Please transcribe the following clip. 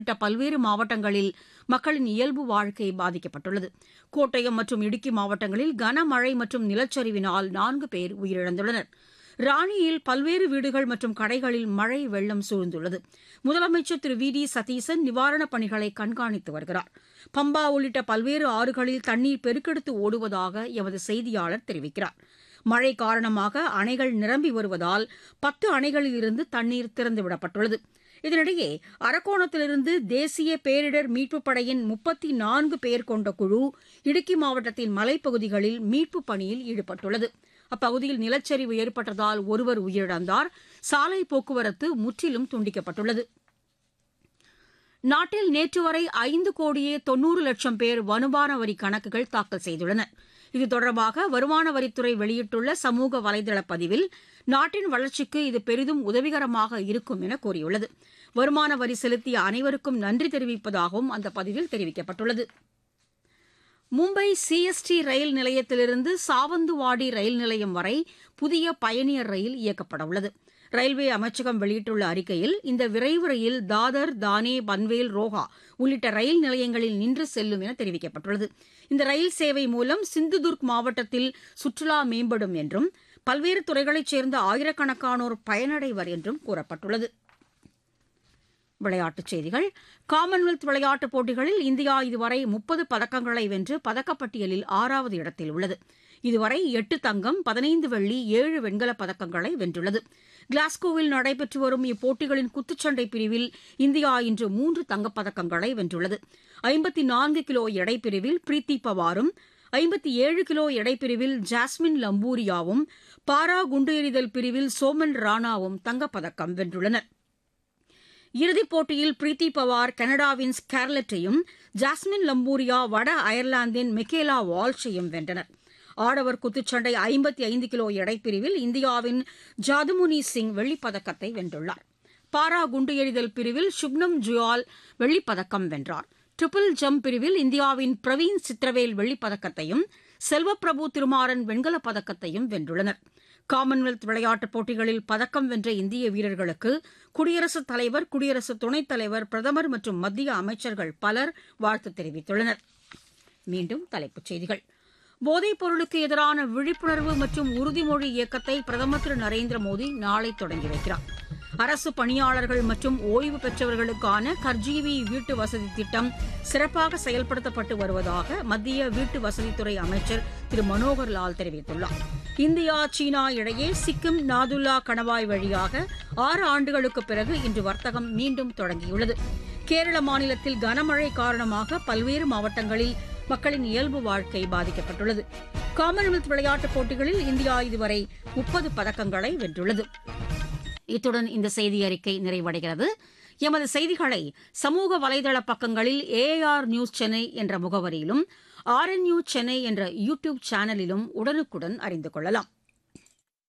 உள்ளிட்ட பல்வேறு மாவட்டங்களில் மக்களின் இயல்பு வாழ்க்கை பாதிக்கப்பட்டுள்ளது கோட்டயம் மற்றும் இடுக்கி மாவட்டங்களில் கனமழை மற்றும் நிலச்சரிவினால் நான்கு பேர் உயிரிழந்துள்ளனர் ராணியில் பல்வேறு வீடுகள் மற்றும் கடைகளில் மழை வெள்ளம் சூழ்ந்துள்ளது முதலமைச்சர் திரு வி டி சதீசன் நிவாரணப் பணிகளை கண்காணித்து வருகிறார் பம்பா உள்ளிட்ட பல்வேறு ஆறுகளில் தண்ணீர் பெருக்கெடுத்து ஓடுவதாக எமது செய்தியாளர் தெரிவிக்கிறார் மழை காரணமாக அணைகள் நிரம்பி வருவதால் பத்து அணைகளில் இருந்து தண்ணீர் திறந்துவிடப்பட்டுள்ளது இதனிடையே அரக்கோணத்திலிருந்து தேசிய பேரிடர் மீட்புப் படையின் முப்பத்தி நான்கு பேர் கொண்ட குழு இடுக்கி மாவட்டத்தின் மலைப்பகுதிகளில் மீட்புப் பணியில் ஈடுபட்டுள்ளது அப்பகுதியில் நிலச்சரிவு ஏற்பட்டதால் ஒருவர் உயிரிழந்தார் சாலை போக்குவரத்து முற்றிலும் துண்டிக்கப்பட்டுள்ளது நாட்டில் நேற்று வரை ஐந்து கோடியே தொன்னூறு லட்சம் பேர் வருமான வரி கணக்குகள் தாக்கல் செய்துள்ளனர் இது தொடர்பாக வருமான வரித்துறை வெளியிட்டுள்ள சமூக வலைதள பதிவில் நாட்டின் வளர்ச்சிக்கு இது பெரிதும் உதவிகரமாக இருக்கும் என கூறியுள்ளது வருமான வரி செலுத்திய அனைவருக்கும் நன்றி தெரிவிப்பதாகவும் அந்த பதிவில் தெரிவிக்கப்பட்டுள்ளது மும்பை சிஎஸ்டி ரயில் நிலையத்திலிருந்து சாவந்துவாடி ரயில் நிலையம் வரை புதிய பயணியர் ரயில் இயக்கப்பட உள்ளது ரயில்வே அமைச்சகம் வெளியிட்டுள்ள அறிக்கையில் இந்த விரைவு ரயில் தாதர் தானே பன்வேல் ரோஹா உள்ளிட்ட ரயில் நிலையங்களில் நின்று செல்லும் என தெரிவிக்கப்பட்டுள்ளது இந்த ரயில் சேவை மூலம் சிந்துதுர்க் மாவட்டத்தில் சுற்றுலா மேம்படும் என்றும் பல்வேறு துறைகளைச் சேர்ந்த ஆயிரக்கணக்கானோர் பயனடைவர் என்றும் கூறப்பட்டுள்ளது விளையாட்டுச் செய்திகள் காமன்வெல்த் விளையாட்டுப் போட்டிகளில் இந்தியா இதுவரை முப்பது பதக்கங்களை வென்று பதக்கப்பட்டியலில் ஆறாவது இடத்தில் உள்ளது இதுவரை எட்டு தங்கம் பதினைந்து வெள்ளி ஏழு வெண்கலப் பதக்கங்களை வென்றுள்ளது கிளாஸ்கோவில் நடைபெற்று வரும் இப்போட்டிகளின் குத்துச்சண்டை பிரிவில் இந்தியா இன்று மூன்று தங்கப்பதக்கங்களை வென்றுள்ளது ஐம்பத்தி நான்கு கிலோ எடைப்பிரிவில் பிரீத்தி பவாரும் ஐம்பத்தி ஏழு கிலோ எடைப்பிரிவில் ஜாஸ்மின் லம்பூரியாவும் பாரா குண்டு எறிதல் பிரிவில் சோமன் ராணாவும் தங்கப்பதக்கம் வென்றுள்ளனர் இறுதிப் போட்டியில் பிரீத்தி பவார் கனடாவின் ஸ்கார்லெட்டையும் ஜாஸ்மின் லம்பூரியா வட அயர்லாந்தின் மிக்கேலா வால்ஷையும் வென்றனர் ஆடவர் குத்துச்சண்டை ஐம்பத்தி ஐந்து கிலோ எடைப்பிரிவில் இந்தியாவின் ஜாதுமுனி சிங் வெள்ளிப்பதக்கத்தை வென்றுள்ளார் பாரா குண்டு எறிதல் பிரிவில் சுப்னம் ஜுயால் வெள்ளிப்பதக்கம் வென்றார் ட்ரிபிள் ஜம்ப் பிரிவில் இந்தியாவின் பிரவீன் சித்திரவேல் வெள்ளிப்பதக்கத்தையும் செல்வப்பிரபு திருமாறன் வெண்கலப் பதக்கத்தையும் வென்றுள்ளனர் காமன்வெல்த் விளையாட்டுப் போட்டிகளில் பதக்கம் வென்ற இந்திய வீரர்களுக்கு குடியரசுத் தலைவர் குடியரசு துணைத் தலைவர் பிரதமர் மற்றும் மத்திய அமைச்சர்கள் பலர் வாழ்த்து தெரிவித்துள்ளனர் மீண்டும் தலைப்புச் செய்திகள் போதைப் பொருளுக்கு எதிரான விழிப்புணர்வு மற்றும் உறுதிமொழி இயக்கத்தை பிரதமர் திரு நரேந்திர மோடி நாளை தொடங்கி வைக்கிறார் அரசு பணியாளர்கள் மற்றும் ஓய்வு பெற்றவர்களுக்கான கர்ஜீவி வீட்டு வசதி திட்டம் சிறப்பாக செயல்படுத்தப்பட்டு வருவதாக மத்திய வீட்டு வசதித்துறை அமைச்சர் திரு மனோகர் லால் தெரிவித்துள்ளார் இந்தியா சீனா இடையே சிக்கிம் நாதுல்லா கணவாய் வழியாக ஆறு ஆண்டுகளுக்கு பிறகு இன்று வர்த்தகம் மீண்டும் தொடங்கியுள்ளது கேரள மாநிலத்தில் கனமழை காரணமாக பல்வேறு மாவட்டங்களில் மக்களின் இயல்பு வாழ்க்கை பாதிக்கப்பட்டுள்ளது காமன்வெல்த் விளையாட்டுப் போட்டிகளில் இந்தியா இதுவரை முப்பது பதக்கங்களை வென்றுள்ளது இத்துடன் இந்த செய்தி அறிக்கை நிறைவடைகிறது எமது செய்திகளை சமூக வலைதள பக்கங்களில் ஏஆர் நியூஸ் சென்னை என்ற முகவரியிலும் ஆர்என்யூ சென்னை என்ற யூ டியூப் சேனலிலும் உடனுக்குடன் அறிந்து கொள்ளலாம்